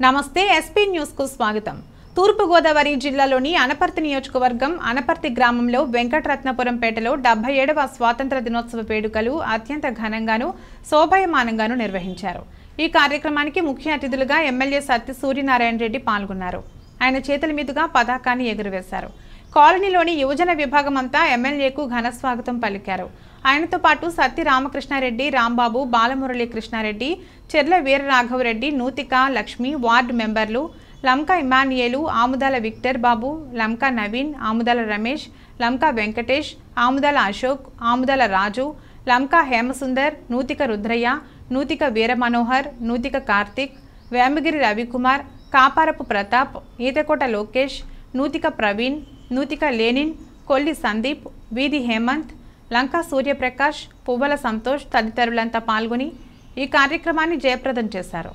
నమస్తే SP news కు స్వాగతం తూర్పుగోదావరి జిల్లాలోని అనపర్తి నియోజకవర్గం అనపర్తి గ్రామంలో వెంకటరత్నపురం పేటలో డెబ్బై ఏడవ స్వాతంత్ర దినోత్సవ వేడుకలు అత్యంత ఘనంగాను శోభయమానంగాను నిర్వహించారు ఈ కార్యక్రమానికి ముఖ్య అతిథులుగా ఎమ్మెల్యే సత్య సూర్యనారాయణ రెడ్డి పాల్గొన్నారు ఆయన చేతుల మీదుగా పతాకాన్ని ఎగురవేశారు కాలనీలోని యువజన విభాగం అంతా ఎమ్మెల్యేకు ఘన స్వాగతం పలికారు ఆయనతో పాటు సత్తి రామకృష్ణారెడ్డి రాంబాబు బాలమురళీ కృష్ణారెడ్డి చెర్ల వీరరాఘవరెడ్డి నూతిక లక్ష్మి వార్డు మెంబర్లు Lanka Emmanuel Amudala Victor Babu Lanka Naveen Amudala Ramesh Lanka Venkatesh Amudala Ashok Amudala Raju Lanka Hemasundar Nuthika Rudrayya Nuthika Veera Manohar Nuthika Karthik Vemagiri Ravikumar Kaparapu Pratap Eethakota Lokesh Nuthika Praveen Nuthika Lenin Kolli Sandeep Veedhi Hemanth Lanka Suryaprakash పువ్వల Santosh తదితరులంతా పాల్గొని ఈ కార్యక్రమాన్ని జయప్రదం చేశారు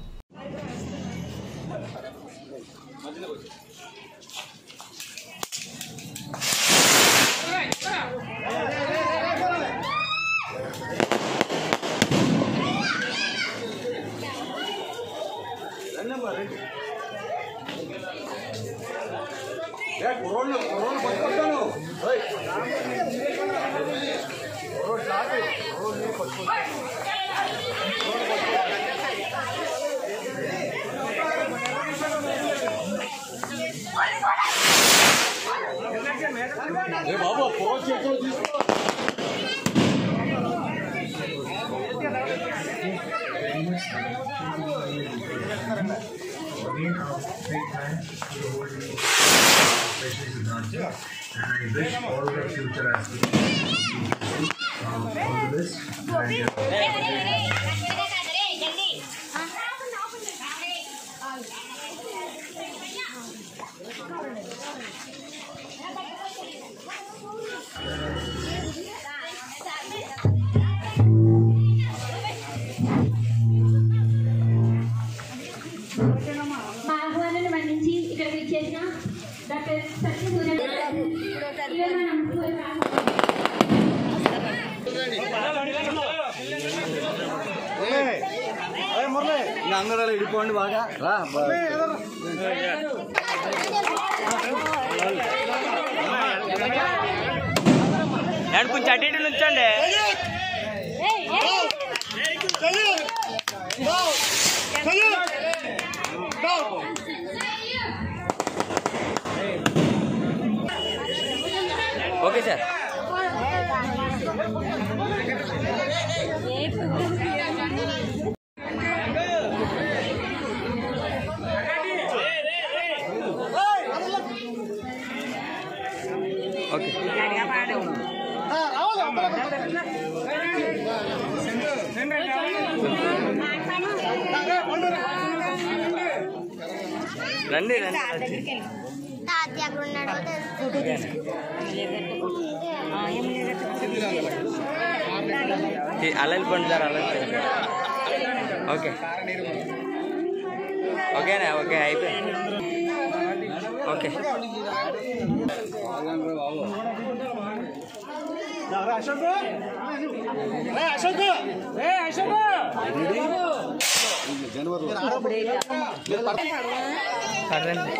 కొరోనా కొరోనా పట్టుకుంటాను ఏ బాబు కొరోనా చేతులు తీసుకో Again, I'll take thanks to the whole team, especially Siddhartha, and I wish all the future athletes um, all the best. And, uh, మా ఆహ్వానాన్ని మన్నించి ఇక్కడికి ఇచ్చేసిన డాక్టర్ సత్య సూర్య ఇవే మన ముఖ్య అందరూ ఇడిపోండి బాగా రా అండ్ కొంచెం అటు ఇటు నుంచండి ఓకే సార్ ఓకే రండి రండి తాతయ్య అక్కడ ఉన్నాడో తెలుసు అలా వెళ్ళిపోండి సార్ అలా వెళ్ళిపోండి ఓకే ఓకేనా ఓకే అయిపోయింది ఓకే పడండి